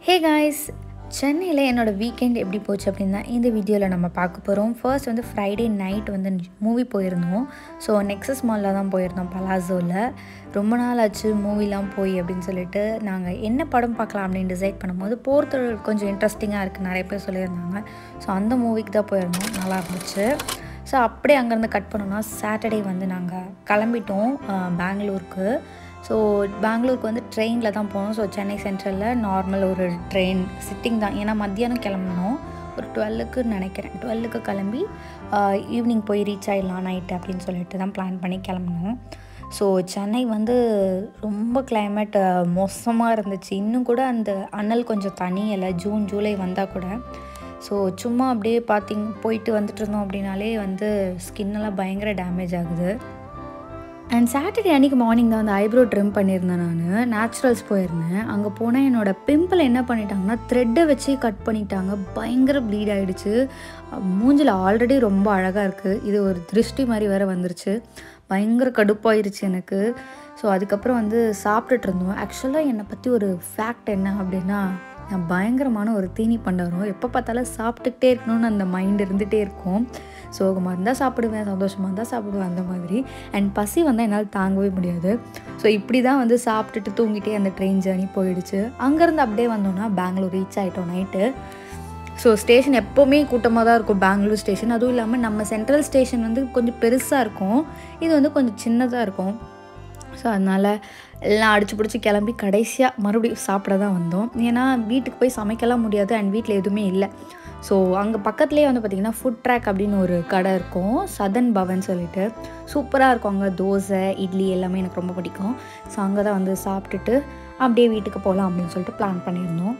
hey guys சென்னையில் என்னோடய weekend எப்படி போச்சு அப்படின்னு தான் இந்த வீடியோவில் நம்ம பார்க்க போகிறோம் ஃபர்ஸ்ட் வந்து ஃப்ரைடே நைட் வந்து மூவி போயிருந்தோம் ஸோ நெக்ஸஸ் மாலில் தான் போயிருந்தோம் பலாசோவில் ரொம்ப நாள் ஆச்சு மூவிலாம் போய் அப்படின்னு சொல்லிட்டு நாங்கள் என்ன படம் பார்க்கலாம் அப்படின்னு டிசைட் பண்ணும்போது போகிறது கொஞ்சம் இன்ட்ரெஸ்டிங்காக இருக்குது நிறைய பேர் சொல்லியிருந்தாங்க ஸோ அந்த மூவிக்கு தான் போயிருந்தோம் நல்லா இருந்துச்சு ஸோ அப்படியே அங்கேருந்து கட் பண்ணோன்னா சாட்டர்டே வந்து நாங்கள் கிளம்பிட்டோம் அஹ், பெங்களூருக்கு ஸோ பெங்களூருக்கு வந்து ட்ரெயினில் தான் போனோம் ஸோ சென்னை சென்ட்ரலில் நார்மல் ஒரு ட்ரெயின் சிட்டிங் தான் ஏன்னா மத்தியானம் கிளம்பணும் ஒரு டுவெல்லுக்கு நினைக்கிறேன் டுவெல்லுக்கு கிளம்பி ஈவினிங் போய் ரீச் ஆகிடலாம் நைட்டு அப்படின்னு சொல்லிட்டு தான் பிளான் பண்ணி கிளம்பணும் ஸோ சென்னை வந்து ரொம்ப climate அஹ், மோசமாக இருந்துச்சு இன்னும் கூட அந்த அனல் கொஞ்சம் தனியலை ஜூன் ஜூலை வந்தால் கூட ஸோ சும்மா அப்படியே பார்த்திங் போயிட்டு வந்துட்டு இருந்தோம் அப்படின்னாலே வந்து ஸ்கின்னெல்லாம் பயங்கர டேமேஜ் ஆகுது அண்ட் சாட்டர்டே அன்றைக்கி மார்னிங் தான் வந்து ஐப்ரோ ட்ரிம் பண்ணியிருந்தேன் நான் நேச்சுரல்ஸ் போயிருந்தேன் அங்கே போனால் என்னோடய பிம்பிள் என்ன பண்ணிட்டாங்கன்னா த்ரெட்டை வச்சு கட் பண்ணிட்டாங்க பயங்கர ப்ளீட் ஆகிடுச்சு மூஞ்சில் ஆல்ரெடி ரொம்ப அழகாக இருக்குது இது ஒரு திருஷ்டி மாதிரி வேறு வந்துருச்சு பயங்கர கடுப்பாயிருச்சு எனக்கு ஸோ அதுக்கப்புறம் வந்து சாப்பிட்டுட்டு இருந்தோம் ஆக்சுவலாக என்னை பற்றி ஒரு ஃபேக்ட் என்ன அப்படின்னா நான் பயங்கரமான ஒரு தீனி பண்டாரம் எப்போ பார்த்தாலும் சாப்பிட்டுக்கிட்டே இருக்கணும்னு அந்த மைண்ட் இருந்துகிட்டே இருக்கும் சோகமாக இருந்தால் சாப்பிடுவேன் சந்தோஷமாக இருந்தால் சாப்பிடுவேன் அந்த மாதிரி அண்ட் பசி வந்தால் என்னால் தாங்கவே முடியாது ஸோ இப்படி தான் வந்து சாப்பிட்டுட்டு தூங்கிட்டே அந்த ட்ரெயின் ஜேர்னி போயிடுச்சு அங்கேருந்து அப்படியே வந்தோன்னா பெங்களூர் ரீச் ஆகிட்டோம் நைட்டு ஸோ ஸ்டேஷன் எப்போவுமே கூட்டமாக தான் இருக்கும் பெங்களூர் ஸ்டேஷன் அதுவும் இல்லாமல் நம்ம சென்ட்ரல் ஸ்டேஷன் வந்து கொஞ்சம் பெருசாக இருக்கும் இது வந்து கொஞ்சம் சின்னதாக இருக்கும் ஸோ அதனால் எல்லாம் அடிச்சு பிடிச்சி கிளம்பி கடைசியாக மறுபடியும் சாப்பிட தான் வந்தோம் ஏன்னா வீட்டுக்கு போய் சமைக்கலாம் முடியாது அண்ட் வீட்டில் எதுவுமே இல்லை ஸோ அங்கே பக்கத்துலேயே வந்து பார்த்திங்கன்னா ஃபுட் ட்ராக் அப்படின்னு ஒரு கடை இருக்கும் சதன் பவன் சொல்லிட்டு சூப்பராக இருக்கும் அங்கே தோசை இட்லி எல்லாமே எனக்கு ரொம்ப பிடிக்கும் ஸோ அங்கே தான் வந்து சாப்பிட்டுட்டு அப்படியே வீட்டுக்கு போகலாம் அப்படின்னு சொல்லிட்டு பிளான் பண்ணியிருந்தோம்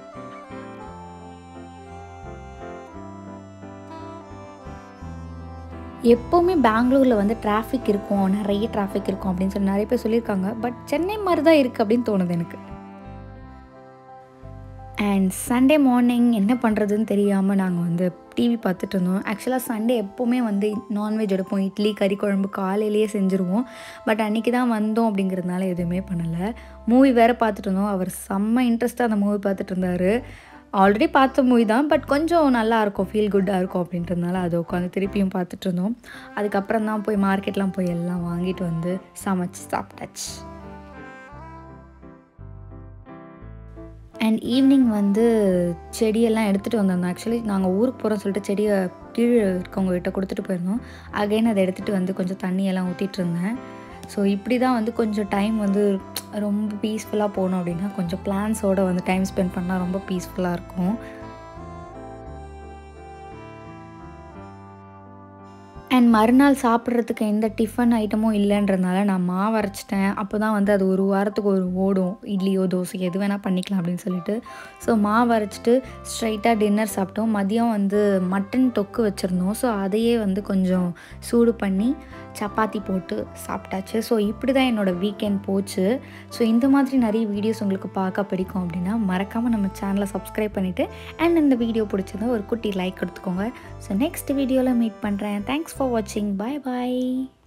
எப்போவுமே பெங்களூரில் வந்து டிராஃபிக் இருக்கும் நிறைய டிராஃபிக் இருக்கும் அப்படின்னு சொல்லி நிறைய பேர் சொல்லியிருக்காங்க பட் சென்னை மாதிரி தான் இருக்குது அப்படின்னு தோணுது எனக்கு அண்ட் சண்டே மார்னிங் என்ன பண்ணுறதுன்னு தெரியாமல் நாங்கள் வந்து டிவி பார்த்துட்டு இருந்தோம் ஆக்சுவலாக சண்டே எப்போவுமே வந்து நான்வெஜ் எடுப்போம் இட்லி கறி குழம்பு காலையிலேயே செஞ்சுருவோம் பட் அன்றைக்கி தான் வந்தோம் அப்படிங்கிறதுனால எதுவுமே பண்ணலை மூவி வேறு பார்த்துட்டு இருந்தோம் அவர் செம்ம இன்ட்ரெஸ்ட்டாக அந்த மூவி பார்த்துட்டு இருந்தார் ஆல்ரெடி பார்த்த மூவி தான் பட் கொஞ்சம் நல்லா இருக்கும் ஃபீல் குட்டாக இருக்கும் அப்படின்றதுனால அதை உட்காந்து திருப்பியும் பார்த்துட்டு இருந்தோம் அதுக்கப்புறம் தான் போய் மார்க்கெட்லாம் போய் எல்லாம் வாங்கிட்டு வந்து சமைச்சு சாப்பிட்டாச்சு அண்ட் ஈவினிங் வந்து செடியெல்லாம் எடுத்துகிட்டு வந்திருந்தோம் ஆக்சுவலி நாங்கள் ஊருக்கு போகிறோம் சொல்லிட்டு செடியை கீழே இருக்கவங்க கிட்ட கொடுத்துட்டு போயிருந்தோம் அகைன் அதை எடுத்துகிட்டு வந்து கொஞ்சம் தண்ணியெல்லாம் ஊற்றிட்டு இருந்தேன் ஸோ இப்படி தான் வந்து கொஞ்சம் டைம் வந்து ரொம்ப பீஸ்ஃபுல்லாக போகணும் அப்படின்னா கொஞ்சம் பிளான்ஸோடு வந்து டைம் ஸ்பெண்ட் பண்ணால் ரொம்ப பீஸ்ஃபுல்லாக இருக்கும் அண்ட் மறுநாள் சாப்பிட்றதுக்கு எந்த டிஃபன் ஐட்டமும் இல்லைன்றதுனால நான் மாவு அரைச்சிட்டேன் அப்போ தான் வந்து அது ஒரு வாரத்துக்கு ஒரு ஓடும் இட்லியோ தோசை எது வேணால் பண்ணிக்கலாம் அப்படின்னு சொல்லிட்டு ஸோ மாவு அரைச்சிட்டு ஸ்ட்ரைட்டாக டின்னர் சாப்பிட்டோம் மதியம் வந்து மட்டன் தொக்கு வச்சுருந்தோம் ஸோ அதையே வந்து கொஞ்சம் சூடு பண்ணி சப்பாத்தி போட்டு சாப்பிட்டாச்சு ஸோ இப்படி தான் என்னோடய வீக்கெண்ட் போச்சு ஸோ இந்த மாதிரி நிறைய வீடியோஸ் உங்களுக்கு பார்க்க பிடிக்கும் அப்படின்னா மறக்காமல் நம்ம சேனலை சப்ஸ்கிரைப் பண்ணிவிட்டு அண்ட் இந்த வீடியோ பிடிச்சிருந்தா ஒரு குட்டி லைக் கொடுத்துக்கோங்க ஸோ நெக்ஸ்ட் வீடியோவில் மீட் பண்ணுறேன் தேங்க்ஸ் ஃபார் வாட்சிங் பாய் பாய்